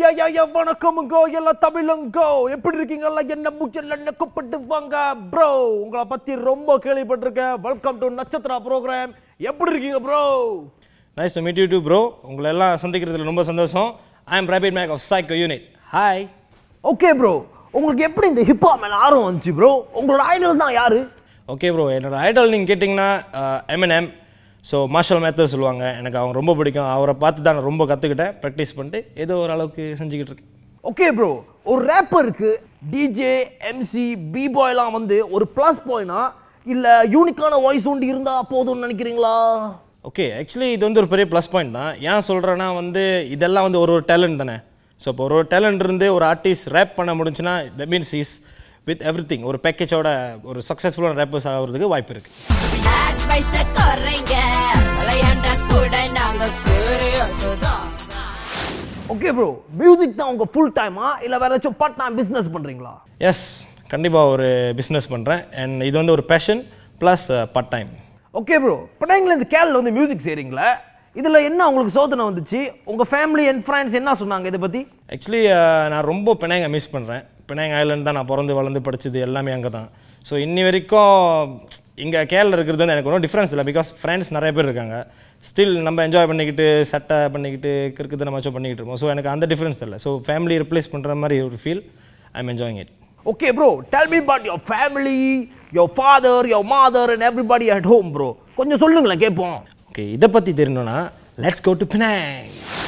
யா யா யா வணக்கமுங்கோ எல்லாம் தமிழுங்கோ எப்படி இருக்கீங்கல்ல என்ன மூச்சல்ல நெக்கப்பட்டு வாங்க ப்ரோ உங்களை பத்தி ரொம்ப கேள்விப்பட்டிருக்கேன் வெல்கம் டு நட்சத்திரா ப்ரோக்ராம் எப்படி இருக்கீங்க bro nice to meet you too bro உங்களை எல்லாம் சந்திக்கிறதுல ரொம்ப சந்தோஷம் I am Rabbit Mac of Psycho Unit hi okay bro உங்களுக்கு எப்படி இந்த ஹிப்ஹாப் மேல ஆர்வம் வந்துச்சு ப்ரோ உங்களோட ஐடல் தான் யாரு ஓகே ப்ரோ என்னோட ஐடல் நீங்கள் கேட்டிங்கன்னா எம்என்எம் ஸோ மார்ஷல் மேத்தர் சொல்லுவாங்க எனக்கு அவங்க ரொம்ப பிடிக்கும் அவரை பார்த்து தான் நான் ரொம்ப கற்றுக்கிட்டேன் ப்ராக்டிஸ் பண்ணிட்டு ஏதோ ஒரு அளவுக்கு செஞ்சுக்கிட்டு இருக்கேன் ஓகே ப்ரோ ஒரு ரேப்பருக்கு டிஜே எம்சி பி பாய்லாம் வந்து ஒரு ப்ளஸ் பாய்னா இல்ல யூனிக்கான வாய்ஸ் ஒன்று இருந்தா போதும்னு நினைக்கிறீங்களா ஓகே ஆக்சுவலி இது வந்து ஒரு பெரிய ப்ளஸ் பாயிண்ட் தான் ஏன் சொல்கிறேன்னா வந்து இதெல்லாம் வந்து ஒரு ஒரு டேலண்ட் தானே ஸோ இப்போ ஒரு ஒரு டேலண்ட் இருந்து ஒரு ஆர்டிஸ்ட் ரேப் பண்ண முடிஞ்சுன்னா the means is with everything ஒரு பேக்கேஜோட ஒரு சக்ஸஸ்ஃபுல்லான ரேப்பர்ஸ் ஆகிறதுக்கு வாய்ப்பு இருக்குது அட்வைஸ குறைங்க விளையாண்ட கூட நாங்க serious தான் ஓகே ப்ரோ மியூசிக் தான் உங்க ஃபுல் டைமா இல்ல வேற ஏதாச்சும் பார்ட் டைம் பிசினஸ் பண்றீங்களா எஸ் கண்டிப்பாக ஒரு பிஸ்னஸ் பண்ணுறேன் அண்ட் இது வந்து ஒரு passion plus part time okay bro படைங்கள இந்த கேரள வந்து மியூசிக் செய்றீங்களா இதுல என்ன உங்களுக்கு சோதனை வந்துச்சு உங்க ஃபேமிலி அண்ட் ஃப்ரெண்ட்ஸ் என்ன சொன்னாங்க இதை பத்தி ஆக்சுவலி நான் ரொம்ப பினாங்க மிஸ் பண்ணுறேன் பினாங் ஐலாண்ட் தான் நான் பிறந்து வளர்ந்து படிச்சது எல்லாமே அங்கே தான் ஸோ இன்னி வரைக்கும் இங்கே கேரள இருக்கிறது வந்து எனக்கு ஒன்றும் டிஃப்ரென்ஸ் இல்லை பிகாஸ் ஃப்ரெண்ட்ஸ் நிறைய பேர் இருக்காங்க ஸ்டில் நம்ம என்ஜாய் பண்ணிக்கிட்டு சட்டை பண்ணிக்கிட்டு கிறுக்குது நம்ம பண்ணிக்கிட்டு இருக்கோம் ஸோ எனக்கு அந்த டிஃப்ரென்ஸ் இல்லை ஸோ ஃபேமிலி ரிப்ளேஸ் பண்ணுற மாதிரி ஒரு feel I am enjoying it okay bro tell me about your family your father your mother and everybody at home bro கொஞ்சம் சொல்லுங்களேன் கேட்போம் ஓகே இதை பற்றி தெரியணும்னா let's go to Penang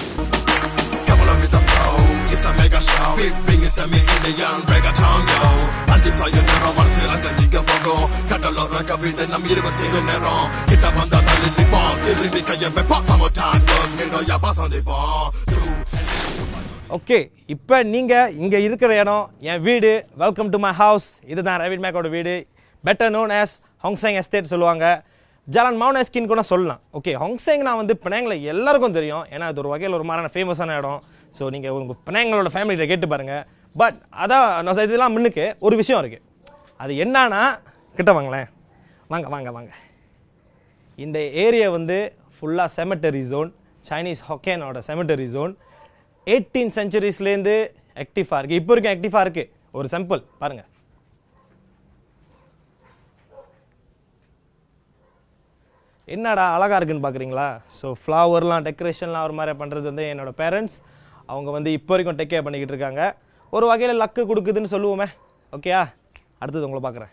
Come along with the flow, it's the mega show. Big fingers and me in the young reggaeton, yo. Anti-sayonara, மனசிலங்க நீங்க போகும். கடலோர கவிதை நம் இருவர் செய்த நேரம். கிட்ட வந்தா தள்ளி நிப்போம். திரும்பி கையை வைப்போம். Summertime girls, மீண்டும் யாப்பா சந்திப்போம். ஓகே இப்போ நீங்கள் இங்கே இருக்கிற இடம் என் வீடு வெல்கம் டு மை ஹவுஸ் இதுதான் ரவிட் மேக்கோட வீடு பெட்டர் நோன் as ஹாங்ஸாங் எஸ்டேட் சொல்லுவாங்க ஜலான் மவுண்ட் எஸ்கின் கூட சொல்லலாம் ஓகே ஹாங்ஸாங் நான் வந்து பினாங்கில் எல்லாருக்கும் தெரியும் ஏன்னா அது ஒரு வகையில் ஒரு மாதிரியான ஃபேமஸான இடம் ஸோ நீங்கள் உங்கள் பினாங்களோட ஃபேமிலியில கேட்டு பாருங்கள் பட் அதான் நான் சொ- இதெல்லாம் முன்னுக்கு ஒரு விஷயம் இருக்குது அது என்னன்னா கிட்ட வாங்களேன் வாங்க வாங்க வாங்க இந்த ஏரியா வந்து ஃபுல்லாக செமெட்டரி ஜோன் சைனீஸ் ஹொக்கேனோட செமெட்டரி ஜோன் எயிட்டீன் சென்ச்சுரிஸ்லேருந்து ஆக்டிவாக இருக்குது இப்போ வரைக்கும் ஆக்டிவாக இருக்குது ஒரு சாம்பிள் பாருங்கள் என்னடா அழகாக இருக்குன்னு பார்க்குறீங்களா ஸோ ஃப்ளவர்லாம் டெக்கரேஷன்லாம் ஒரு மாதிரி பண்ணுறது வந்து என்னோட பேரண்ட்ஸ் அவங்க வந்து இப்போ வரைக்கும் டேக் கேர் பண்ணிக்கிட்டு இருக்காங்க ஒரு வகையில் லக்கு கொடுக்குதுன்னு சொல்லுவோமே ஓகேயா அடுத்தது உங்களை பார்க்குறேன்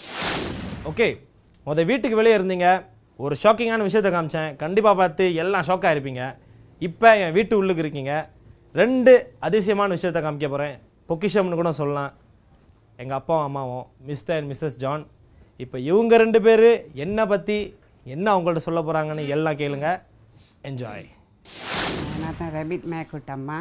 ஓகே முத வீட்டுக்கு வெளியே இருந்தீங்க ஒரு ஷாக்கிங்கான விஷயத்தை காமிச்சேன் கண்டிப்பாக பார்த்து எல்லாம் ஷாக்காக இருப்பீங்க இப்போ என் வீட்டு உள்ளுக்கு இருக்கீங்க ரெண்டு அதிசயமான விஷயத்தை காமிக்க போகிறேன் பொக்கிஷம்னு கூட சொல்லலாம் எங்கள் அப்பாவும் அம்மாவும் மிஸ்டர் அண்ட் மிஸ்ஸஸ் ஜான் இப்போ இவங்க ரெண்டு பேர் என்னை பற்றி என்ன அவங்கள்ட்ட சொல்ல போகிறாங்கன்னு எல்லாம் கேளுங்க என்ஜாய் நான் தான் ரபிட் மேக்குட் அம்மா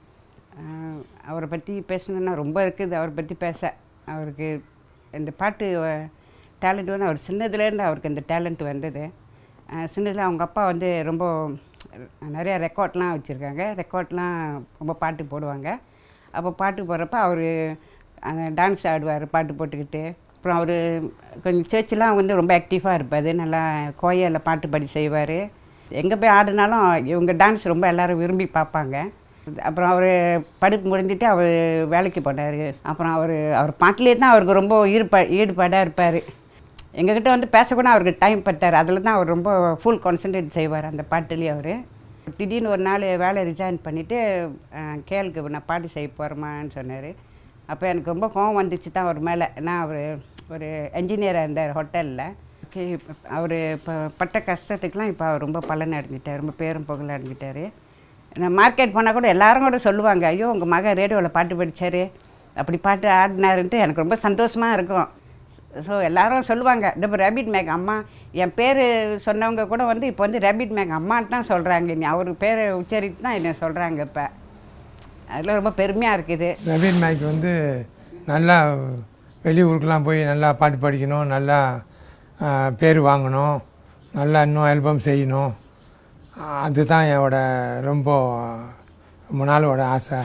ஆஹ் அவரை பற்றி பேசணுன்னா ரொம்ப இருக்குது அவரை பற்றி பேச அவருக்கு இந்த பாட்டு டேலண்ட் வந்து அவர் சின்னதுலேருந்து அவருக்கு இந்த டேலண்ட் வந்தது ஆஹ் சின்னதில் அவங்க அப்பா வந்து ரொம்ப நிறையா ரெக்கார்ட்லாம் வச்சுருக்காங்க ரெக்கார்ட்லாம் ரொம்ப பாட்டு போடுவாங்க அப்போ பாட்டு போடுறப்ப அவர் டான்ஸ் ஆடுவார் பாட்டு போட்டுக்கிட்டு அப்புறம் அவர் கொஞ்சம் சர்ச்செலாம் வந்து ரொம்ப ஆக்டிவாக இருப்பார் நல்லா கோயிலில் பாட்டு பாடி செய்வார் எங்கே போய் ஆடினாலும் இவங்க டான்ஸ் ரொம்ப எல்லாரும் விரும்பி பார்ப்பாங்க அப்புறம் அவர் படிப்பு முடிஞ்சிட்டு அவர் வேலைக்கு போனார் அப்புறம் அவர் அவர் பாட்டிலே தான் அவருக்கு ரொம்ப ஈடுபா ஈடுபாடாக இருப்பார் எங்ககிட்ட வந்து பேசக்கூட அவருக்கு டைம் பத்தார் அதில் தான் அவர் ரொம்ப ஃபுல் கான்சன்ட்ரேட் செய்வார் அந்த பாட்டுலேயே அவர் திடீர்னு ஒரு நாள் வேலை ரிஜாயின் பண்ணிவிட்டு கேளுக்கு நான் பாட்டு செய்ய போகிறேமான்னு சொன்னார் அப்போ எனக்கு ரொம்ப கோவம் வந்துச்சு தான் அவர் மேலே ஏன்னா அவர் ஒரு என்ஜினியராக இருந்தார் ஹோட்டலில் ஓகே அவர் இப்போ பட்ட கஷ்டத்துக்கெலாம் இப்போ அவர் ரொம்ப பலன் அடைஞ்சிட்டார் ரொம்ப பேரும் புகழ் அடைஞ்சிட்டார் நான் மார்க்கெட் போனால் கூட எல்லாரும் கூட சொல்லுவாங்க ஐயோ உங்கள் மகன் ரேடியோவில் பாட்டு படித்தார் அப்படி பாட்டு ஆடினாருன்ட்டு எனக்கு ரொம்ப சந்தோஷமாக இருக்கும் ஸோ எல்லாரும் சொல்லுவாங்க இந்த ரேபிட் மேக் அம்மா என் பேர் சொன்னவங்க கூட வந்து இப்போ வந்து ரேபிட் மேக் அம்மான்னு தான் சொல்கிறாங்க நீ அவர் பேரை உச்சரித்து தான் என்ன சொல்கிறாங்க இப்போ அதில் ரொம்ப பெருமையாக இருக்குது ரவீன் நாய்க்கு வந்து நல்லா வெளியூருக்கெலாம் போய் நல்லா பாட்டு படிக்கணும் நல்லா ஆ, பேர் வாங்கணும் நல்லா இன்னும் ஆல்பம் செய்யணும் ஆ, அதுதான் என்னோட ரொம்ப ரொம்ப நாளோட ஆசை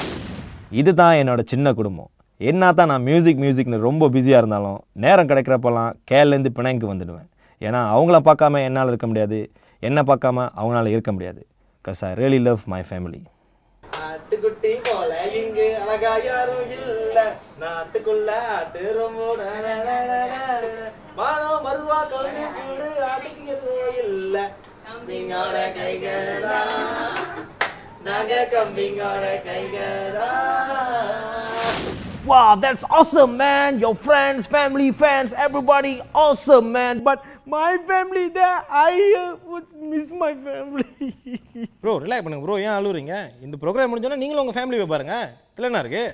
இதுதான் என்னோட சின்ன குடும்பம் என்ன தான் நான் மியூசிக் மியூசிக்னு ரொம்ப பிஸியாக இருந்தாலும் நேரம் கிடைக்கிறப்பெல்லாம் கேலேருந்து பிணைங்கு வந்துடுவேன் ஏன்னா அவங்கள பார்க்காம என்னால் இருக்க முடியாது என்னை பார்க்காம அவங்களால இருக்க முடியாது cause I really love my family ஆட்டுக்குட்டி போல இங்கு அழகா யாரும் இல்ல நாட்டுக்குள்ள ஆட்டு ரொம்ப மானோ மருவா கவுனி சூடு ஆட்டுக்கு எதுவும் இல்ல கம்பிங்கோட கைகளா நகை கம்பிங்கோட கைகளா Wow, that's awesome, man. Your friends, family, fans, everybody, awesome, man. But my family there, I uh, would miss my family. Bro relax பண்ணுங்க ப்ரோ ஏன் அழுவுறீங்க இந்த ப்ரோக்ராம் முடிஞ்சோன்னா நீங்களும் உங்க ஃபேமிலி போய் பாருங்க இதுல என்ன இருக்கு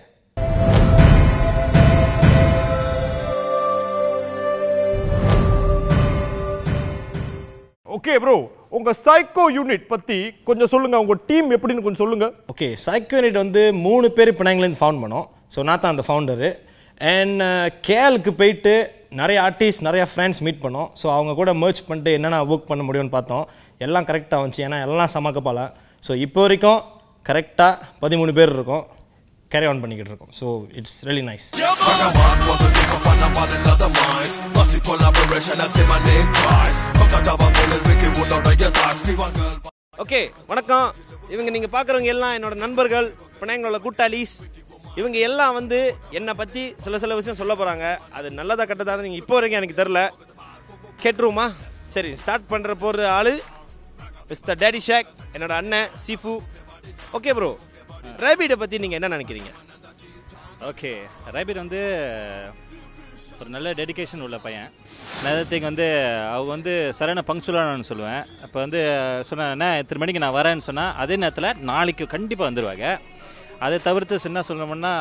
okay, bro. உங்க சைக்கோ யூனிட் பத்தி கொஞ்சம் சொல்லுங்க உங்க டீம் எப்படின்னு கொஞ்சம் சொல்லுங்க ஓகே சைக்கோனிட் வந்து மூணு பேர் இப்போ நாங்கலேருந்து ஃபவுண்ட் பண்ணோம் ஸோ நான் தான் அந்த ஃபவுண்டரு அண்ட் கேலுக்கு போயிட்டு நிறைய ஆர்டிஸ்ட் நிறைய ஃப்ரெண்ட்ஸ் மீட் பண்ணோம் ஸோ அவங்க கூட மர்ச் பண்ணிட்டு என்னென்ன ஒர்க் பண்ண முடியும்னு பார்த்தோம் எல்லாம் கரெக்டாக வந்துச்சு ஏன்னா எல்லாம் சமக்கப்பால ஸோ இப்போ வரைக்கும் கரெக்டாக பதிமூணு பேர் இருக்கோம் கேரி ஆன் பண்ணிக்கிட்டு இருக்கோம் so it's really nice Vagabond want to take up on about another minds. Massive collaboration, I say my name twice. Come to Java, bullet, wicked, would not get thighs. Me one girl. Okay வணக்கம் இவங்க நீங்கள் பார்க்குறவங்க எல்லாம் என்னோட நண்பர்கள் பிணைங்களோட கூட்டாளிஸ் இவங்க எல்லாம் வந்து என்னை பற்றி சில சில விஷயம் சொல்ல போகிறாங்க அது நல்லதா கெட்டதா நீங்கள் இப்போ வரைக்கும் எனக்கு தெரில கேட்டுருவோமா சரி ஸ்டார்ட் பண்ணுற போகிற ஆள் மிஸ்டர் டேடி ஷேக் என்னோட அண்ணன் சீஃபு ஓகே ப்ரோ ரேபிடை பற்றி நீங்கள் என்ன நினைக்கிறீங்க ஓகே ரேபிட் வந்து ஒரு நல்ல டெடிகேஷன் உள்ள பையன் another thing வந்து அவங்க வந்து சரியான பங்க்சுவலானு சொல்லுவேன் அப்போ வந்து சொன்னேன் இத்தனை மணிக்கு நான் வரேன்னு சொன்னால் அதே நேரத்தில் நாளைக்கு கண்டிப்பாக வந்துடுவாங்க அதை தவிர்த்து என்ன சொல்லணும்னா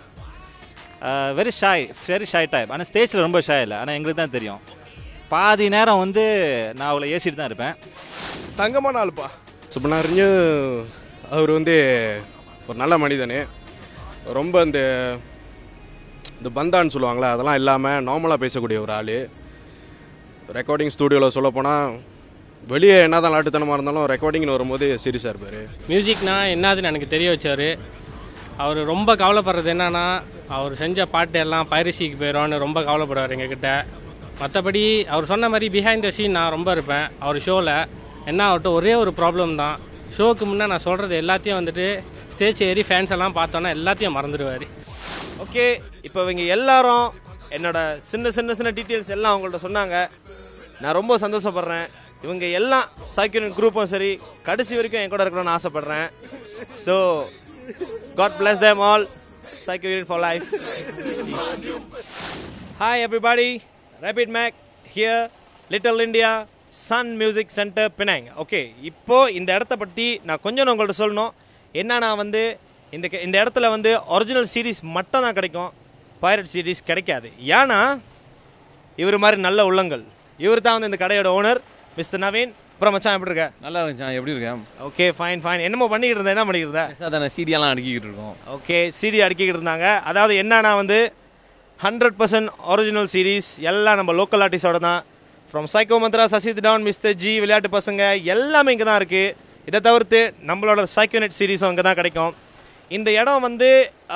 very shy very shy type ஆனால் ஸ்டேஜில் ரொம்ப ஷாய் இல்லை ஆனால் எங்களுக்கு தான் தெரியும் பாதி நேரம் வந்து நான் அவளை ஏசிட்டு தான் இருப்பேன் தங்கமான ஆளுப்பா சுப்பனாரிஞ்சு அவர் வந்து ஒரு நல்ல மனிதனு ரொம்ப இந்த இந்த பந்தான்னு சொல்லுவாங்களே அதெல்லாம் இல்லாமல் நார்மலாக பேசக்கூடிய ஒரு ஆள் ரெக்கார்டிங் ஸ்டூடியோவில் சொல்லப்போனால் வெளியே என்ன தான் லாட்டுத்தனமாக இருந்தாலும் ரெக்கார்டிங்னு வரும்போது சீரியஸாக இருப்பார் மியூசிக்னா என்னதுன்னு எனக்கு தெரிய வச்சார் அவர் ரொம்ப கவலைப்படுறது என்னன்னா அவர் செஞ்ச பாட்டு எல்லாம் பைரசிக்கு போயிடும்னு ரொம்ப கவலைப்படுவார் எங்ககிட்ட மற்றபடி அவர் சொன்ன மாதிரி பிஹைண்ட் த சீன் நான் ரொம்ப இருப்பேன் அவர் ஷோவில் என்ன ஆகட்டும் ஒரே ஒரு ப்ராப்ளம் தான் ஷோக்கு முன்னே நான் சொல்கிறது எல்லாத்தையும் வந்துட்டு ஸ்டேஜ் ஏறி ஃபேன்ஸ் எல்லாம் பார்த்தோன்னா எல்லாத்தையும் மறந்துடுவார் ஓகே இப்போ இவங்க எல்லாரும் என்னோட சின்ன சின்ன சின்ன டீட்டெயில்ஸ் எல்லாம் அவங்கள்ட்ட சொன்னாங்க நான் ரொம்ப சந்தோஷப்படுறேன் இவங்க எல்லாம் சைக்கிள் குரூப்பும் சரி கடைசி வரைக்கும் என் கூட இருக்கணும்னு ஆசைப்படுறேன் so God bless them all சைக்கிள் Unit for life hi everybody Rabbit Mac here Little India Sun Music Centre Penang okay இப்போ இந்த இடத்த பற்றி நான் கொஞ்சம் உங்கள்ட்ட சொல்லணும் என்னன்னா வந்து இந்த க- இந்த இடத்துல வந்து ஒரிஜினல் சீரிஸ் மட்டும் தான் கிடைக்கும் பைரட் சீரிஸ் கிடைக்காது ஏன்னா இவர் மாதிரி நல்ல உள்ளங்கள் இவர் தான் வந்து இந்த கடையோட ஓனர் மிஸ்டர் நவீன் அப்புறம் மச்சான் எப்படி இருக்க நல்லா இருந்துச்சான் எப்படி இருக்கேன் ஓகே ஃபைன் ஃபைன் என்னமோ பண்ணிக்கிட்டு இருந்தேன் என்ன பண்ணிக்கிட்டு இருந்தேன் சாதாரண சீடியெல்லாம் அடுக்கிக்கிட்டு இருக்கோம் ஓகே சிடி அடிக்கிட்டு இருந்தாங்க அதாவது என்னன்னா வந்து ஹண்ட்ரட் பர்சன்ட் ஒரிஜினல் சீரீஸ் எல்லாம் நம்ம லோக்கல் ஆர்டிஸ்டோட தான் from Psycho Mantra Sasith town Mister G விளையாட்டு பசங்க எல்லாமே இங்கே தான் இருக்குது இதை தவிர்த்து நம்மளோட சைக்கோநெட் சீரீஸும் இங்கே தான் கிடைக்கும் இந்த இடம் வந்து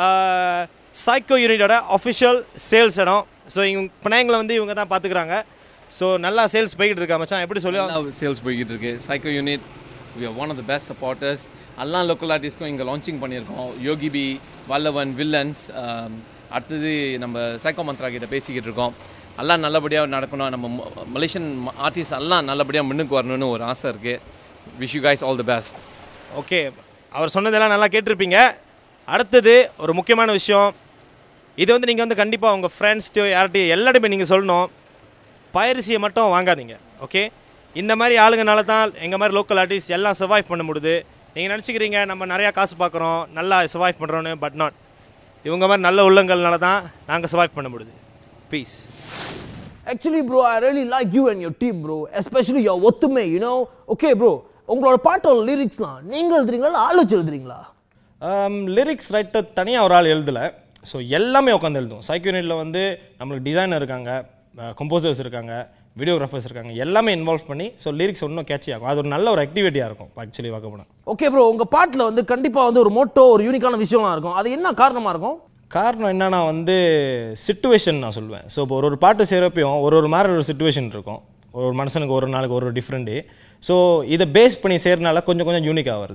சைக்கோ யூனிட்டோட அஃபிஷியல் சேல்ஸ் இடம் ஸோ இவங்க பினாங்கில் வந்து இவங்க தான் பார்த்துக்கிறாங்க ஸோ நல்லா சேல்ஸ் போய்கிட்டு இருக்கா மச்சான் எப்படி சொல்லி நல்லா சேல்ஸ் போய்கிட்டு இருக்கு Psycho Unit we are one of the best supporters எல்லா லோக்கல் ஆர்டிஸ்ட்க்கும் இங்கே லான்ச்சிங் பண்ணியிருக்கோம் யோகி பி வல்லவன் வில்லன்ஸ் அடுத்தது நம்ம சைக்கோ மந்த்ரா கிட்ட பேசிக்கிட்டு இருக்கோம் எல்லாம் நல்லபடியாக நடக்கணும் நம்ம மலேசியன் ஆர்டிஸ்ட் எல்லாம் நல்லபடியாக முன்னுக்கு வரணும்னு ஒரு ஆசை இருக்குது wish you guys all the best okay அவர் சொன்னதெல்லாம் நல்லா கேட்டிருப்பீங்க அடுத்தது ஒரு முக்கியமான விஷயம் இது வந்து நீங்கள் வந்து கண்டிப்பாக உங்கள் ஃப்ரெண்ட்ஸ்ட்டு யார்கிட்டையும் எல்லாருமே நீங்கள் சொல்லணும் பயிற்சியை மட்டும் வாங்காதீங்க ஓகே இந்த மாதிரி ஆளுங்கனால தான் எங்கள் மாதிரி லோக்கல் ஆர்டிஸ்ட் எல்லாம் சர்வைவ் பண்ண முடியுது நீங்கள் நினச்சிக்கிறீங்க நம்ம நிறையா காசு பார்க்குறோம் நல்லா சர்வைவ் பண்ணுறோன்னு பட் நாட் இவங்க மாதிரி நல்ல உள்ளங்கள்னால தான் நாங்கள் சர்வைவ் பண்ண முடியுது peace Actually, bro, I really like you and your team, bro. Especially your ஒத்துமை, you know. Okay, bro. உங்களோட பாட்டோட லிரிக்ஸ்லாம் நீங்க எழுதுறீங்களா ஆள் வச்சு எழுதுறீங்களா லிரிக்ஸ் ரைட்டர் தனியாக ஒரு ஆள் எழுதலை ஸோ எல்லாமே உட்காந்து எழுதும் சைக்கியூனிட்டில் வந்து நம்மளுக்கு டிசைனர் இருக்காங்க கம்போசர்ஸ் இருக்காங்க வீடியோகிராஃபர்ஸ் இருக்காங்க எல்லாமே இன்வால்வ் பண்ணி ஸோ லிரிக்ஸ் இன்னும் கேட்சி ஆகும் அது ஒரு நல்ல ஒரு ஆக்டிவிட்டியாக இருக்கும் ஆக்சுவலி பார்க்க போனால் ஓகே ப்ரோ உங்க பாட்டுல வந்து கண்டிப்பா வந்து ஒரு மோட்டோ ஒரு யூனிக்கான விஷயம்லாம் இருக்கும் அது என்ன காரணமா இருக்கும் காரணம் என்னன்னா வந்து சுச்சுவேஷன் நான் சொல்லுவேன் ஸோ இப்போ ஒரு ஒரு பாட்டு செய்கிறப்பையும் ஒரு ஒரு மாதிரி ஒரு சுச்சுவேஷன் இருக்கும் ஒரு ஒரு மனுஷனுக்கு ஒரு ஒரு நாளுக்கு ஒரு ஒரு டிஃப்ரெண்ட்டு ஸோ இதை பேஸ் பண்ணி செய்கிறனால கொஞ்சம் கொஞ்சம் யூனிக்காக வருது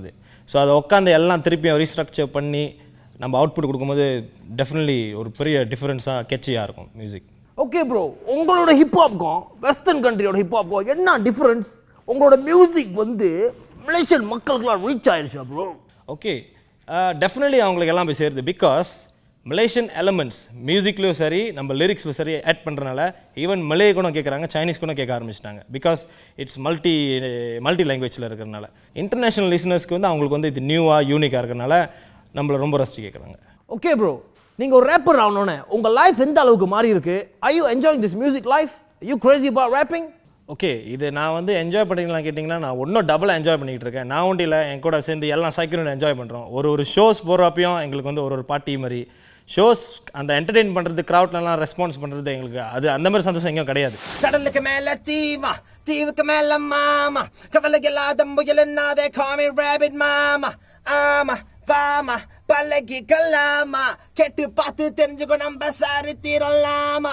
ஸோ அதை உட்காந்து எல்லாம் திருப்பியும் ரீஸ்ட்ரக்சர் பண்ணி நம்ம அவுட்புட் கொடுக்கும்போது டெஃபினெட்லி ஒரு பெரிய டிஃப்ரென்ஸாக கெச்சியாக இருக்கும் மியூசிக் ஓகே ப்ரோ உங்களோட ஹிப்ஹாப்க்கும் வெஸ்டர்ன் கண்ட்ரியோட ஹிப்ஹாப்க்கும் என்ன டிஃபரன்ஸ் உங்களோட மியூசிக் வந்து மலேசியன் மக்களுக்குலாம் ரீச் ஆயிடுச்சா ப்ரோ ஓகே டெஃபினெட்லி அவங்களுக்கு எல்லாம் போய் சேருது பிகாஸ் மலேசியன் எலமெண்ட்ஸ் மியூசிக்லையும் சரி நம்ம லிரிக்ஸில் சரி ஆட் பண்ணுறனால ஈவன் மலே கூட கேட்குறாங்க சைனீஸ் கூட கேட்க ஆரம்பிச்சிட்டாங்க பிகாஸ் இட்ஸ் மல்டி மல்டி லாங்குவேஜில் இருக்கிறனால இன்டர்நேஷனல் லிசனர்ஸ்க்கு வந்து அவங்களுக்கு வந்து இது நியூவாக யூனிக்காக இருக்கிறனால நம்மளை ரொம்ப ரசித்து கேட்குறாங்க ஓகே ப்ரோ நீங்க ஒரு ரேப்பர் ஆகணும்னு உங்க லைஃப் எந்த அளவுக்கு மாறி இருக்கு I you enjoying this music life you crazy about rapping okay இது நான் வந்து என்ஜாய் பண்ணிக்கலாம் கேட்டிங்கன்னா நான் இன்னும் டபுளாக என்ஜாய் பண்ணிக்கிட்டு இருக்கேன் நான் ஒன்றும் இல்லை என் கூட சேர்ந்து எல்லாம் சைக்கிளும் என்ஜாய் பண்ணுறோம் ஒரு ஒரு ஷோஸ் போகிறப்பையும் எங்களுக்கு வந்து ஒரு ஒரு பார்ட்டி மாதிரி ஷோஸ் அந்த என்டர்டெயின் பண்ணுறது க்ரௌட்லலாம் ரெஸ்பான்ஸ் பண்ணுறது எங்களுக்கு அது அந்த மாதிரி சந்தோஷம் எங்கேயும் கிடையாது கடலுக்கு மேல தீவா தீவுக்கு மேல மாமா கவலை இல்லாத முயல் என்னதே காமி ரேபிட் மாமா ஆமா வாமா பல்லக்கி கல்லாமா கெட்டு பார்த்து தெரிஞ்சுக்கோ நம்ம சாரி தீரலாமா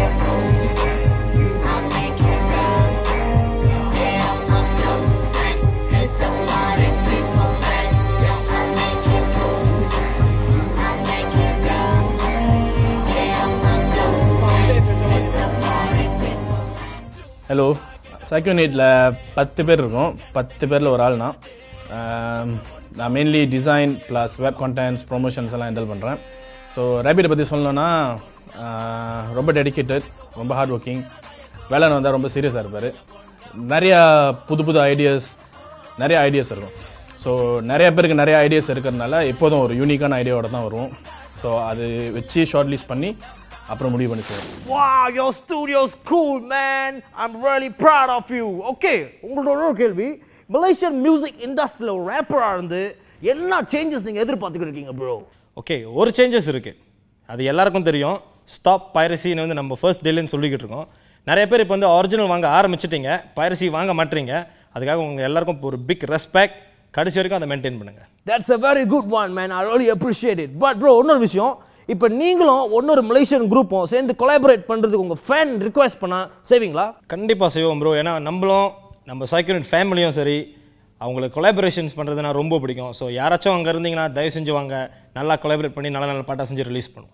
ஹலோ சைக்கோநேட்டில் பத்து பேர் இருக்கோம் பத்து பேரில் ஒரு ஆள் நான் ஆம், நான் mainly design plus web contents promotions எல்லாம் ஹேண்டில் பண்ணுறேன் ஸோ ரேபிட்டை பற்றி சொல்லணும்னா ஆ, ரொம்ப டெடிக்கேட்டட் ரொம்ப ஹார்ட் ஒர்க்கிங் வேலைன்னு வந்தால் ரொம்ப சீரியஸாக இருப்பார் நிறையா புது புது ஐடியாஸ் நிறைய ஐடியாஸ் இருக்கும் ஸோ நிறைய பேருக்கு நிறைய ஐடியாஸ் இருக்கிறதுனால எப்போதும் ஒரு யூனிக்கான ஐடியாவோட தான் வருவோம் ஸோ அது வச்சு ஷார்ட் லிஸ்ட் பண்ணி அப்புறம் முடிவு பண்ணி செய்வோம் Wow, your studio's cool, man. I'm really proud of you. Okay, உங்களோட ஒரு கேள்வி மலேசியன் மியூசிக் இண்டஸ்ட்ரியில் ஒரு ரேப்பராக இருந்து என்ன சேஞ்சஸ் நீங்கள் எதிர்பார்த்துக்கிட்டு இருக்கீங்க ப்ரோ ஓகே ஒரு சேஞ்சஸ் இருக்குது அது எல்லாருக்கும் தெரியும் ஸ்டாப் பைரசின்னு வந்து நம்ம ஃபர்ஸ்ட் டேலேருந்து சொல்லிக்கிட்டு இருக்கோம் நிறைய பேர் இப்போ வந்து ஒரிஜினல் வாங்க ஆரம்பிச்சிட்டீங்க பைரசி வாங்க மாட்டீங்க அதுக்காக உங்கள் எல்லாருக்கும் ஒரு பிக் ரெஸ்பெக்ட் கடைசி வரைக்கும் அதை மெயின்டைன் பண்ணுங்கள் that's a very good one man I really appreciate it but bro இன்னொரு விஷயம் இப்போ நீங்களும் இன்னொரு மலேசியன் குரூப்பும் சேர்ந்து கொலாபரேட் பண்ணுறதுக்கு உங்கள் ஃபேன் ரிக்வெஸ்ட் பண்ணால் செய்வீங்களா கண்டிப்பாக செய்வோம் ப்ரோ ஏன்னா நம்மளும் நம்ம சைக்கிள் ஃபேமிலியும் சரி அவங்களுக்கு கொலாபரேஷன்ஸ் பண்ணுறதுனா ரொம்ப பிடிக்கும் ஸோ யாராச்சும் அங்கே இருந்தீங்கன்னா தயவு செஞ்சு வாங்க நல்லா கொலாபரேட் பண்ணி நல்ல நல்ல பாட்டாக செஞ்சு ரிலீஸ் பண்ணுவோம்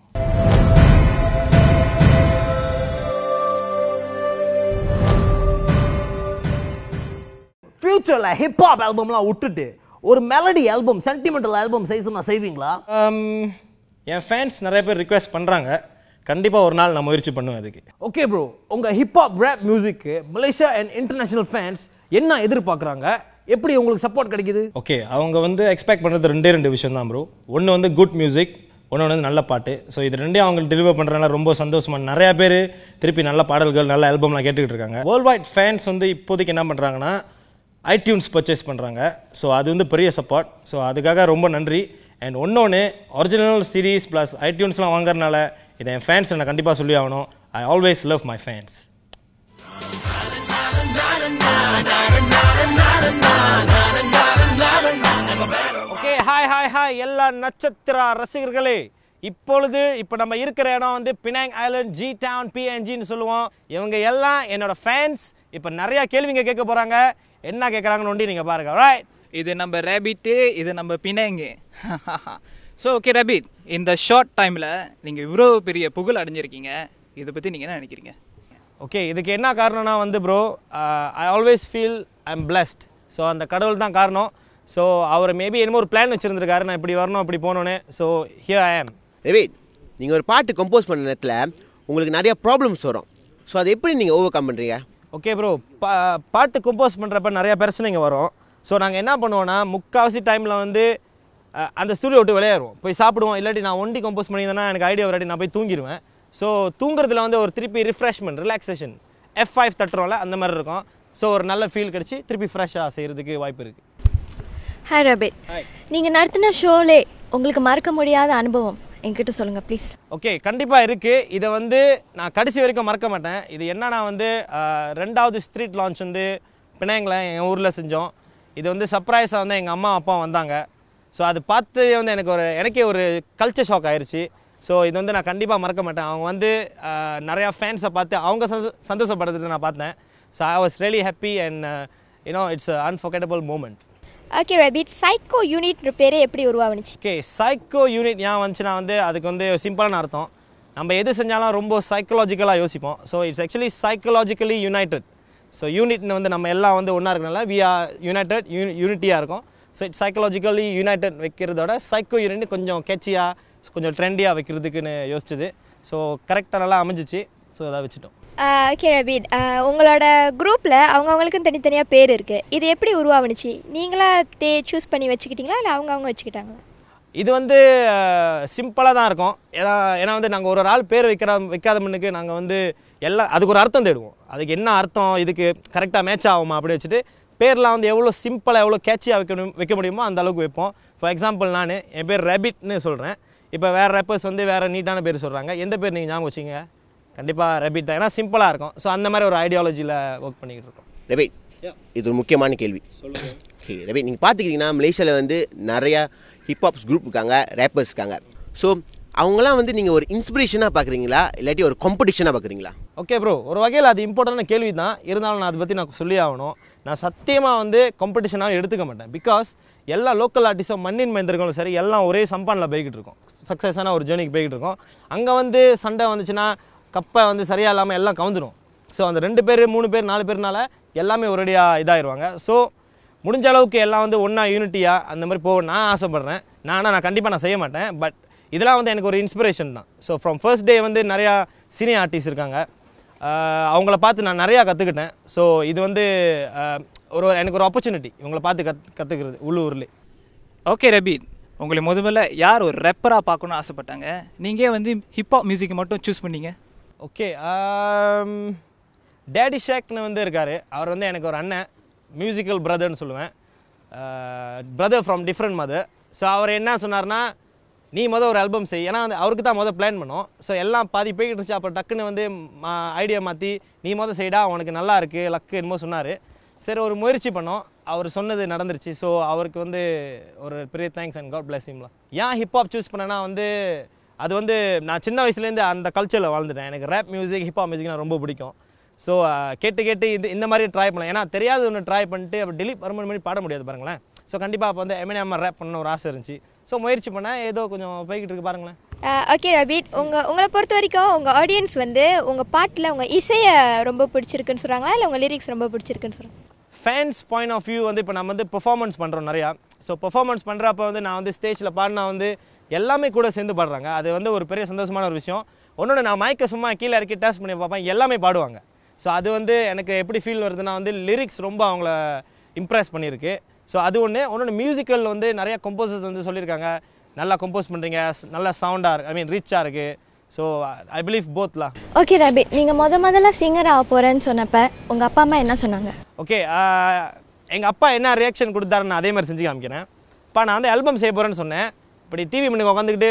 ஃபியூச்சரில் ஹிப்ஹாப் ஆல்பம்லாம் விட்டுட்டு ஒரு மெலடி ஆல்பம் சென்டிமெண்டல் ஆல்பம் செய்ய செய்வீங்களா Um, என் ஃபேன்ஸ் நிறைய பேர் ரிக்வெஸ்ட் பண்ணுறாங்க கண்டிப்பாக ஒரு நாள் நான் முயற்சி பண்ணுவேன் அதுக்கு ஓகே ப்ரோ உங்கள் ஹிப்ஹாப் ரேப் மியூசிக்கு மலேசியா அண்ட் இன்டர்நேஷனல் ஃபேன்ஸ் என்ன எதிர்பார்க்குறாங்க எப்படி உங்களுக்கு சப்போர்ட் கிடைக்குது ஓகே அவங்க வந்து எக்ஸ்பெக்ட் பண்ணுறது ரெண்டே ரெண்டு விஷயம் தான் ப்ரோ ஒன்று வந்து குட் மியூசிக் ஒன்று வந்து நல்ல பாட்டு ஸோ இது ரெண்டையும் அவங்க டெலிவர் பண்ணுறதுனால ரொம்ப சந்தோஷமா நிறைய பேர் திருப்பி நல்ல பாடல்கள் நல்ல ஆல்பம்லாம் கேட்டுக்கிட்டு இருக்காங்க வேர்ல்ட் வைட் ஃபேன்ஸ் வந்து இப்போதைக்கு என்ன பண்ணுறாங்கன்னா ஐடியூன்ஸ் பர்ச்சேஸ் பண்ணுறாங்க ஸோ அது வந்து பெரிய சப்போர்ட் ஸோ அதுக்காக ரொம்ப நன்றி அண்ட் ஒன்னொன்று ஒரிஜினல் சீரீஸ் ப்ளஸ் ஐடியூன்ஸ்லாம் வாங்குறதுனால இதை என் ஃபேன்ஸ் நான் கண்டிப்பாக சொல்லி ஆகணும் I always love my fans okay hi hi hi எல்லா நட்சத்திர ரசிகர்களே இப்பொழுது இப்போ நம்ம இருக்கிற இடம் வந்து பினாங் ஐலண்ட் ஜி டவுன் பிஎன்ஜின்னு சொல்லுவோம் இவங்க எல்லாம் என்னோட ஃபேன்ஸ் இப்போ நிறைய கேள்விங்க கேட்க போறாங்க என்ன கேட்குறாங்கன்னு ஒண்டி நீங்க பாருங்க ரைட் இது நம்ம ரேபிட்டு இது நம்ம பிணைங்கு ஸோ ஓகே ரேபிட் இந்த ஷார்ட் டைமில் நீங்கள் இவ்வளோ பெரிய புகழ் அடைஞ்சிருக்கீங்க இதை பற்றி நீங்கள் என்ன நினைக்கிறீங்க ஓகே இதுக்கு என்ன காரணம்னா வந்து bro I always feel I am blessed so அந்த கடவுள் தான் காரணம் ஸோ அவர் மேபி என்னமோ ஒரு பிளான் வச்சிருந்திருக்காரு நான் இப்படி வரணும் இப்படி போகணுன்னு ஸோ ஹியர் ஐ ஆம் ரவிட் நீங்கள் ஒரு பாட்டு கம்போஸ் பண்ண நேரத்தில் உங்களுக்கு நிறைய ப்ராப்ளம்ஸ் வரும் ஸோ அதை எப்படி நீங்கள் ஓவர் கம் பண்ணுறீங்க ஓகே ப்ரோ பா பாட்டு கம்போஸ் பண்ணுறப்ப நிறைய பிரச்சனைங்க வரும் ஸோ நாங்கள் என்ன பண்ணுவோன்னா முக்கால்வாசி டைமில் வந்து அஹ், அந்த ஸ்டுடியோ விட்டு விளையாடுவோம் போய் சாப்பிடுவோம் இல்லாட்டி நான் ஒண்டி கம்போஸ் பண்ணியிருந்தேன்னா எனக்கு ஐடியா வராட்டி நான் போய் தூங்கிடுவேன் ஸோ தூங்குறதுல வந்து ஒரு திருப்பி ரிஃப்ரெஷ்மெண்ட் ரிலாக்ஸேஷன் எஃப் ஃபைவ் தட்டுறோம்ல அந்த மாதிரி இருக்கும் ஸோ ஒரு நல்ல ஃபீல் கிடச்சி திருப்பி ஃப்ரெஷ்ஷாக செய்கிறதுக்கு வாய்ப்பு இருக்குது ஹாய் ரபிட் நீங்கள் நடத்தின ஷோலே உங்களுக்கு மறக்க முடியாத அனுபவம் என்கிட்ட சொல்லுங்கள் ப்ளீஸ் ஓகே கண்டிப்பாக இருக்குது இதை வந்து நான் கடைசி வரைக்கும் மறக்க மாட்டேன் இது என்னன்னா வந்து அஹ், ரெண்டாவது ஸ்ட்ரீட் லான்ச் வந்து பினாங்கில் என் ஊரில் செஞ்சோம் இது வந்து சர்ப்ரைஸாக வந்து எங்கள் அம்மா அப்பா வந்தாங்க ஸோ அது பார்த்து வந்து எனக்கு ஒரு எனக்கே ஒரு கல்ச்சர் ஷாக் ஆயிருச்சு ஸோ இது வந்து நான் கண்டிப்பாக மறக்க மாட்டேன் அவங்க வந்து அஹ், நிறையா ஃபேன்ஸை பார்த்து அவங்க சந்தோ- சந்தோஷப்படுறதுக்கு நான் பார்த்தேன் so I was really happy and you know it's unforgettable moment okay Rabbit psycho யூனிட்ன்ற பேரே எப்படி உருவாகுனுச்சு ஓகே சைக்கோ யூனிட் ஏன் வந்துச்சுன்னா வந்து அதுக்கு வந்து சிம்பிளான அர்த்தம் நம்ம எது செஞ்சாலும் ரொம்ப சைக்கலாஜிக்கலாக யோசிப்போம் so it's actually psychologically united so யூனிட்னு வந்து நம்ம எல்லாம் வந்து ஒன்றா இருக்கனால வி ஆர் யுனைடெட் யூனிட்டியாக இருக்கும் ஸோ இட்ஸ் சைக்கலாஜிக்கலி யுனைடெட் வைக்கிறதோட சைக்கோ யூனிட் கொஞ்சம் கேச்சியாக கொஞ்சம் ட்ரெண்டியாக வைக்கிறதுக்குன்னு யோசிச்சது ஸோ கரெக்டாக நல்லா அமைஞ்சிச்சு ஸோ அதை வச்சுட்டோம் ஓகே ரபிட் உங்களோட குரூப்பில் அவங்கவுங்களுக்கும் தனித்தனியாக பேர் இருக்குது இது எப்படி உருவாகுனுச்சு நீங்களா தே சூஸ் பண்ணி வச்சுக்கிட்டீங்களா இல்லை அவங்க அவங்க வச்சுக்கிட்டாங்களா இது வந்து சிம்பிளாக தான் இருக்கும் ஏன்னா ஏன்னா வந்து நாங்கள் ஒரு ஒரு ஆள் பேர் வைக்கிற வைக்காத முன்னுக்கு நாங்கள் வந்து எல்லாம் அதுக்கு ஒரு அர்த்தம் தேடுவோம் அதுக்கு என்ன அர்த்தம் இதுக்கு கரெக்டாக மேட்ச் ஆகுமா அப்படி வச்சுட்டு பேர்லாம் வந்து எவ்வளோ சிம்பிளாக எவ்வளோ கேட்சியாக வைக்க முடியும் வைக்க முடியுமோ அந்த அளவுக்கு வைப்போம் ஃபார் எக்ஸாம்பிள் நான் என் பேர் ரேபிட்னு சொல்கிறேன் இப்போ வேறு ரேப்பர்ஸ் வந்து வேறு நீட்டான பேர் சொல்கிறாங்க எந்த பேர் நீங்கள் ஞாபகம் வச்சிங்க கண்டிப்பாக ரேபிட் தான் ஏன்னா சிம்பிளாக இருக்கும் ஸோ அந்த மாதிரி ஒரு ஐடியாலஜியில் ஒர்க் பண்ணிக்கிட்டு இருக்கோம் ரவி இது ஒரு முக்கியமான கேள்வி ஓகே ரவி நீங்கள் பார்த்துக்கிட்டிங்கன்னா மலேசியாவில் வந்து நிறையா ஹிப்ஹாப்ஸ் குரூப் இருக்காங்க ரேப்பர்ஸ் இருக்காங்க ஸோ அவங்களாம் வந்து நீங்கள் ஒரு இன்ஸ்பிரேஷனாக பார்க்குறீங்களா இல்லாட்டி ஒரு காம்படிஷனாக பார்க்குறீங்களா ஓகே ப்ரோ ஒரு வகையில் அது இம்பார்ட்டண்டான கேள்வி தான் இருந்தாலும் நான் அதை பற்றி நான் சொல்லி ஆகணும் நான் சத்தியமாக வந்து காம்படிஷனாக எடுத்துக்க மாட்டேன் பிகாஸ் எல்லா லோக்கல் ஆர்டிஸ்டும் மண்ணின் மைந்தர்களும் சரி எல்லாம் ஒரே சம்பானில் போய்கிட்டு இருக்கோம் சக்ஸஸான ஒரு ஜேர்னிக்கு போய்கிட்டு இருக்கோம் அங்கே வந்து சண்டை வந்துச்சுன்னா கப்பை வந்து சரியாக இல்லாமல் எல்லாம் கவுந்துடும் ஸோ அந்த ரெண்டு பேர் மூணு பேர் நாலு பேர்னால எல்லாமே ஒரேடியாக இதாகிடுவாங்க ஸோ முடிஞ்ச அளவுக்கு எல்லாம் வந்து ஒன்றா யூனிட்டியாக அந்த மாதிரி போக நான் ஆசைப்பட்றேன் நான் நான் கண்டிப்பாக நான் செய்ய மாட்டேன் பட் இதெல்லாம் வந்து எனக்கு ஒரு இன்ஸ்பிரேஷன் தான் ஸோ ஃப்ரம் ஃபர்ஸ்ட் டே வந்து நிறையா சினி ஆர்டிஸ்ட் இருக்காங்க ஆஹ் அவங்கள பார்த்து நான் நிறையா கற்றுக்கிட்டேன் ஸோ இது வந்து ஆஹ் ஒரு எனக்கு ஒரு ஆப்பர்ச்சுனிட்டி இவங்கள பார்த்து கத் கற்றுக்கிறது உள்ளூர்லேயே ஓகே ரபீத் உங்களை முதல்ல யார் ஒரு ரெப்பராக பார்க்கணும்னு ஆசைப்பட்டாங்க நீங்கள் வந்து ஹிப்ஹாப் மியூசிக்கை மட்டும் சூஸ் பண்ணீங்க ஓகே டேடி ஷேக்னு வந்து இருக்கார் அவர் வந்து எனக்கு ஒரு அண்ணன் மியூசிக்கல் பிரதர்னு சொல்லுவேன் brother from different mother so அவர் என்ன சொன்னார்னா நீ மொதல் ஒரு ஆல்பம் செய் ஏன்னா வந்து அவருக்கு தான் மொதல் பிளான் பண்ணோம் ஸோ எல்லாம் பாதி போய்கிட்டு இருந்துச்சு அப்புறம் டக்குன்னு வந்து ஐடியா மாற்றி நீ மொதல் செய்டா உனக்கு நல்லா இருக்குது லக்கு என்னமோ சொன்னார் சரி ஒரு முயற்சி பண்ணோம் அவர் சொன்னது நடந்துருச்சு ஸோ அவருக்கு வந்து ஒரு பெரிய தேங்க்ஸ் அண்ட் காட் பிளஸ் ஹிம்லாம் ஏன் ஹிப்ஹாப் சூஸ் பண்ணேன்னா வந்து அது வந்து நான் சின்ன வயசுலேருந்து அந்த கல்ச்சரில் வாழ்ந்துட்டேன் எனக்கு ரேப் மியூசிக் ஹிப்ஹாப் மியூசிக் நான் ரொம்ப பிடிக்கும் ஸோ கேட்டு கேட்டு இது இந்த மாதிரி ட்ரை பண்ணலாம் ஏன்னா தெரியாத ஒன்று ட்ரை பண்ணிட்டு அப்போ டெலிட் வருமானம் பண்ணி பாட முடியாது பாருங்களேன் ஸோ கண்டிப்பாக அப்போ வந்து எம்என்எம் ரேப் பண்ண ஒரு ஆசை இருந்துச்சு ஸோ முயற்சி பண்ணேன் ஏதோ கொஞ்சம் போய்கிட்டு இருக்கு பாருங்களேன் ஓகே ரபிட் உங்கள் உங்களை பொறுத்த வரைக்கும் உங்கள் ஆடியன்ஸ் வந்து உங்கள் பாட்டில் உங்கள் இசையை ரொம்ப பிடிச்சிருக்குன்னு சொல்கிறாங்களா இல்லை உங்கள் லிரிக்ஸ் ரொம்ப பிடிச்சிருக்குன்னு சொல்கிறாங்க ஃபேன்ஸ் பாயிண்ட் ஆஃப் வியூ வந்து இப்போ நம்ம வந்து பெர்ஃபார்மன்ஸ் பண்ணுறோம் நிறையா ஸோ பெர்ஃபார்மன்ஸ் பண்ணுறப்ப வந்து நான் வந்து ஸ்டேஜில் பாடினா வந்து எல்லாமே கூட சேர்ந்து பாடுறாங்க அது வந்து ஒரு பெரிய சந்தோஷமான ஒரு விஷயம் ஒன்னொன்று நான் மைக்கை சும்மா கீழே இறக்கி டேஸ்ட் பண்ணி பார்ப்பேன் எல்லாமே பாடுவாங்க ஸோ அது வந்து எனக்கு எப்படி ஃபீல் வருதுன்னா வந்து லிரிக்ஸ் ரொம்ப அவங்கள இம்ப்ரெஸ் பண்ணியிருக்கு ஸோ அது ஒன்று ஒன்னொன்று மியூசிக்கல் வந்து நிறைய கம்போசர்ஸ் வந்து சொல்லியிருக்காங்க நல்லா கம்போஸ் பண்ணுறீங்க நல்லா சவுண்டாக இருக்கு ஐ மீன் ரீச்சாக இருக்குது ஸோ ஐ பிலீவ் போத்லாம் ஓகே ரபிட் நீங்கள் முத முதல்ல சிங்கர் ஆக போகிறேன்னு சொன்னப்ப உங்கள் அப்பா அம்மா என்ன சொன்னாங்க ஓகே எங்கள் அப்பா என்ன ரியாக்ஷன் கொடுத்தாருன்னு நான் அதே மாதிரி செஞ்சு காமிக்கிறேன் அப்பா நான் வந்து ஆல்பம் செய்ய போகிறேன்னு சொன்னேன் இப்படி டிவி முன்னுக்கு உட்காந்துக்கிட்டு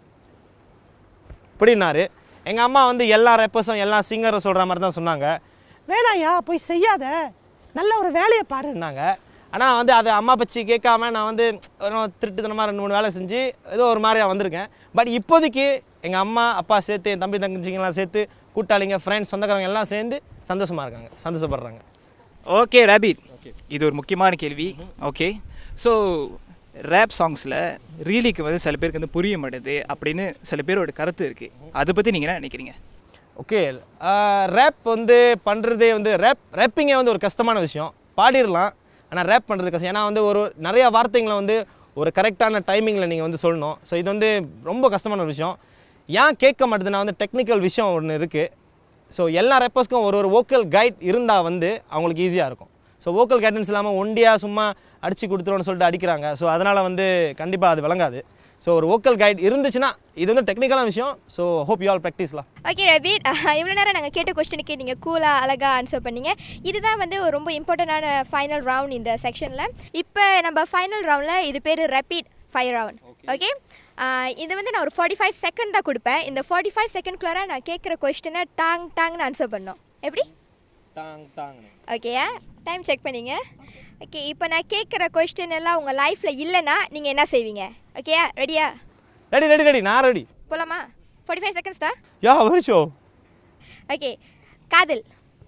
இப்படின்னாரு எங்கள் அம்மா வந்து எல்லா ரெப்பர்ஸும் எல்லா சிங்கரும் சொல்கிற மாதிரி தான் சொன்னாங்க வேணாயா போய் செய்யாத நல்ல ஒரு வேலையை பாருன்னாங்க ஆனால் வந்து அது அம்மா பச்சி கேட்காம நான் வந்து ஒரு திருட்டுத்தனமாக ரெண்டு மூணு வேலை செஞ்சு ஏதோ ஒரு மாதிரியா வந்திருக்கேன் பட் இப்போதைக்கு எங்கள் அம்மா அப்பா சேர்த்து என் தம்பி தங்கச்சிங்கெல்லாம் சேர்த்து கூட்டாளிங்க ஃப்ரெண்ட்ஸ் சொந்தக்காரங்க எல்லாம் சேர்ந்து சந்தோஷமாக இருக்காங்க சந்தோஷப்படுறாங்க ஓகே ரபிட் இது ஒரு முக்கியமான கேள்வி ஓகே ஸோ ரேப் சாங்ஸில் ரீலிக்கு வந்து சில பேருக்கு வந்து புரிய மாட்டேது அப்படின்னு சில பேரோட கருத்து இருக்குது அதை பற்றி நீங்கள் என்ன நினைக்கிறீங்க ஓகே ரேப் வந்து பண்ணுறதே வந்து ரேப் ரேப்பிங்கே வந்து ஒரு கஷ்டமான விஷயம் பாடிடலாம் ஆனால் ரேப் பண்ணுறது கஷ்டம் ஏன்னா வந்து ஒரு நிறையா வார்த்தைங்களை வந்து ஒரு கரெக்டான டைமிங்கில் நீங்கள் வந்து சொல்லணும் ஸோ இது வந்து ரொம்ப கஷ்டமான ஒரு விஷயம் ஏன் கேட்க மாட்டேதுன்னா வந்து டெக்னிக்கல் விஷயம் ஒன்று இருக்குது ஸோ எல்லா ரேப்பர்ஸ்க்கும் ஒரு ஒரு வோக்கல் கைட் இருந்தால் வந்து அவங்களுக்கு ஈஸியாக இருக்கும் ஸோ வோக்கல் கைடன்ஸ் இல்லாமல் ஒண்டியாக சும்மா அடித்து கொடுத்துருவோன்னு சொல்லிட்டு அடிக்கிறாங்க ஸோ அதனால் வந்து கண்டிப்பாக அது விளங்காது ஸோ ஒரு வோக்கல் கைட் இருந்துச்சுன்னா இது வந்து டெக்னிக்கலான விஷயம் ஸோ ஹோப் யூ ஆல் ப்ராக்டிஸ்லாம் ஓகே ரபிட் இவ்வளோ நேரம் நாங்கள் கேட்ட கொஸ்டினுக்கு நீங்கள் கூலாக அழகாக ஆன்சர் பண்ணீங்க இதுதான் வந்து ஒரு ரொம்ப இம்பார்ட்டண்டான ஃபைனல் ரவுண்ட் இந்த செக்ஷனில் இப்போ நம்ம ஃபைனல் ரவுண்டில் இது பேர் ரேபிட் ஃபைவ் ரவுண்ட் ஓகே இது வந்து நான் ஒரு ஃபார்ட்டி ஃபைவ் செகண்ட் தான் கொடுப்பேன் இந்த ஃபார்ட்டி ஃபைவ் செகண்ட்குள்ளார நான் கேட்குற கொஸ்டினை டாங் டாங்னு ஆன்சர் பண்ணோம் எப்படி டாங் டாங் ஓகேயா டைம் செக் பண்ணீங்க ஓகே இப்போ நான் கேட்குற கொஸ்டின் எல்லாம் உங்கள் லைஃப்பில் இல்லைன்னா நீங்கள் என்ன செய்வீங்க ஓகேயா ரெடியா ரெடி ரெடி ரெடி நான் ரெடி போலாமா ஃபார்ட்டி ஃபைவ் செகண்ட்ஸ்டா யா வெரி ஷோ ஓகே காதல்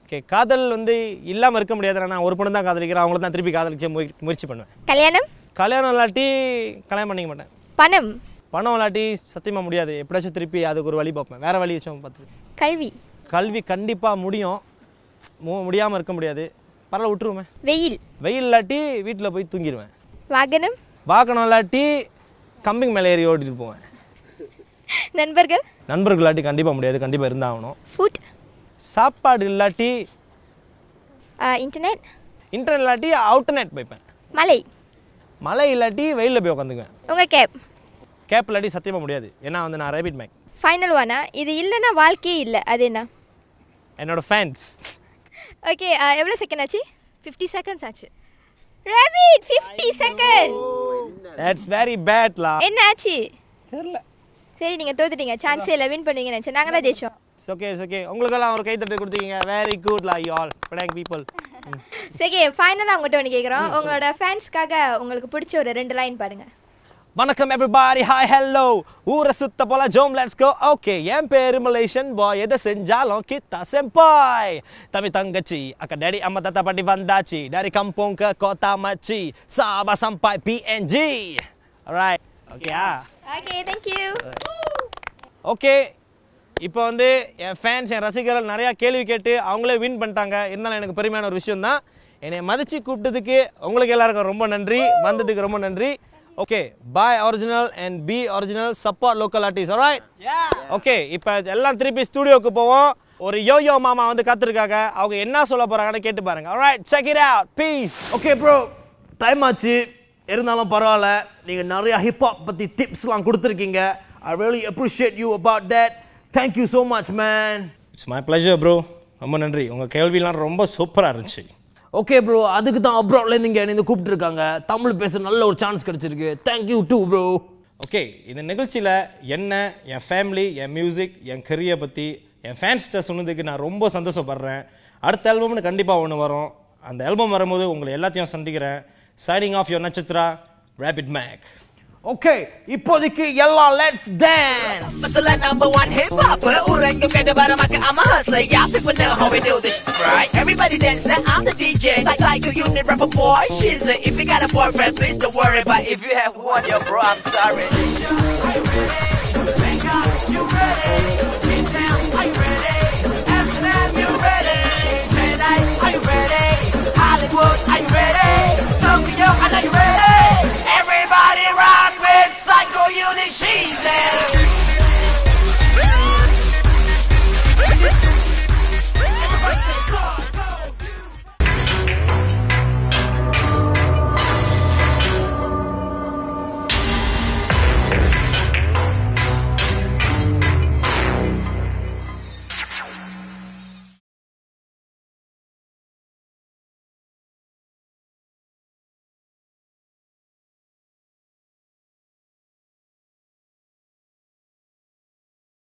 ஓகே காதல் வந்து இல்லாமல் இருக்க முடியாது நான் ஒரு பொண்ணு தான் காதலிக்கிறேன் அவங்கள தான் திருப்பி காதலிக்க முய- முயற்சி பண்ணுவேன் கல்யாணம் கல்யாணம் இல்லாட்டி கல்யாணம் பண்ணிக்க மாட்டேன் பணம் பணம் இல்லாட்டி சத்தியமாக முடியாது எப்படியாச்சும் திருப்பி அதுக்கு ஒரு வழி பார்ப்பேன் வேறு வழி வச்சும் பார்த்து கல்வி கல்வி கண்டிப்பாக முடியும் மு முடியாமல் இருக்க முடியாது பரவாயில்ல விட்டுருவேன் வெயில் வெயில் இல்லாட்டி வீட்டில் போய் தூங்கிடுவேன் வாகனம் வாகனம் இல்லாட்டி கம்பிங் மேலே ஏறி ஓட்டிட்டு போவேன் நண்பர்கள் நண்பர்கள் இல்லாட்டி கண்டிப்பாக முடியாது கண்டிப்பாக இருந்தாகணும் ஃபுட் சாப்பாடு இல்லாட்டி இன்டர்நெட் இன்டர்நெட் இல்லாட்டி அவுட்டர்நெட் போய்ப்பேன் மலை மழை இல்லாட்டி வெயிலில் போய் உட்காந்துக்குவேன் உங்கள் கேப் கேப் இல்லாட்டி சத்தியமாக முடியாது ஏன்னா வந்து நான் ரேபிட் மேக் ஃபைனல் ஒன்னா இது இல்லைன்னா வாழ்க்கையே இல்லை அது என்ன என்னோட ஃபேன்ஸ் ஓகே எவ்வளோ செகண்ட் ஆச்சு ஃபிஃப்டி செகண்ட்ஸ் ஆச்சு rapid fifty second that's very பேட்லா என்ன ஆச்சு தெரியல சரி நீங்கள் தோத்துட்டீங்க சான்ஸே இல்லை வின் பண்ணுவீங்கன்னு நினச்சேன் நாங்கள் தான் ஜெயிச்சோம் இட்ஸ் ஓகே இட்ஸ் ஓகே உங்களுக்கெல்லாம் ஒரு கைத்தட்டு கொடுத்தீங்க வெரி குட் லா யூ ஆல் பிளாங் பீப்புள் சரி ஃபைனலாக உங்கள்கிட்ட ஒன்று கேட்குறோம் உங்களோட ஃபேன்ஸ்க்காக உங்களுக்கு பிடிச்ச ஒரு ரெண்டு லைன் பாடுங்க வணக்கம் எவ்ரிபாடி ஹாய் ஹலோ ஊரை சுத்த போல ஜோம் லெட்ஸ் கோ ஓகே என் பேரு மலேஷன் பாய் எதை செஞ்சாலும் கித்தா செம்பாய் தம்பி தங்கச்சி அக்கா டேடி அம்மா தாத்தா பாட்டி வந்தாச்சு டேடி கம்போங்க கோத்தா மச்சி சாபா சம்பாய் பிஎன்ஜி ரைட் ஓகேயா ஓகே தேங்க்யூ ஓகே இப்போ வந்து என் ஃபேன்ஸ் என் ரசிகர்கள் நிறையா கேள்வி கேட்டு அவங்களே வின் பண்ணிட்டாங்க இருந்தாலும் எனக்கு பெருமையான ஒரு விஷயம் தான் என்னை மதித்து கூப்பிட்டதுக்கு உங்களுக்கு எல்லாருக்கும் ரொம்ப நன்றி வந்ததுக்கு ரொம்ப நன்றி okay bye original and B original support local artist alright okay இப்போ எல்லாம் திருப்பி ஸ்டூடியோக்கு போவோம் ஒரு யோயோ மாமா வந்து காத்திருக்காங்க அவங்க என்ன சொல்ல போறாங்கன்னு கேட்டு பாருங்க alright check it out peace okay bro time ஆச்சு இருந்தாலும் பரவாயில்ல நீங்கள் நிறைய ஹிப்ஹாப் பற்றி டிப்ஸ்லாம் கொடுத்துருக்கீங்க I really appreciate you about that thank you so much man it's my pleasure bro ரொம்ப நன்றி உங்கள் கேள்விலாம் ரொம்ப சூப்பராக இருந்துச்சு ஓகே ப்ரோ அதுக்கு தான் அப்ராட்லேருந்து இங்கே என்னை கூப்பிட்டுருக்காங்க தமிழ் பேச நல்ல ஒரு சான்ஸ் கிடைச்சிருக்கு தேங்க்யூ டூ ப்ரோ ஓகே இந்த நிகழ்ச்சியில் என்ன என் ஃபேமிலி என் மியூசிக் என் கெரியரை பற்றி என் ஃபேன்ஸ்கிட்ட சொன்னதுக்கு நான் ரொம்ப சந்தோஷப்படுறேன் அடுத்த ஆல்பம்னு கண்டிப்பாக ஒன்று வரும் அந்த ஆல்பம் வரும்போது உங்களை எல்லாத்தையும் சந்திக்கிறேன் signing off your Natchathira rapid Mac okay இப்போதைக்கு எல்லாம் let's dance Betul number one hip hopper Orang yang kata barang maka I'm a hustler Y'all people know how we do this right Everybody dance now I'm the DJ Like like a unit rapper boy She's a, if you got a boyfriend please don't worry But if you have one yo bro I'm sorry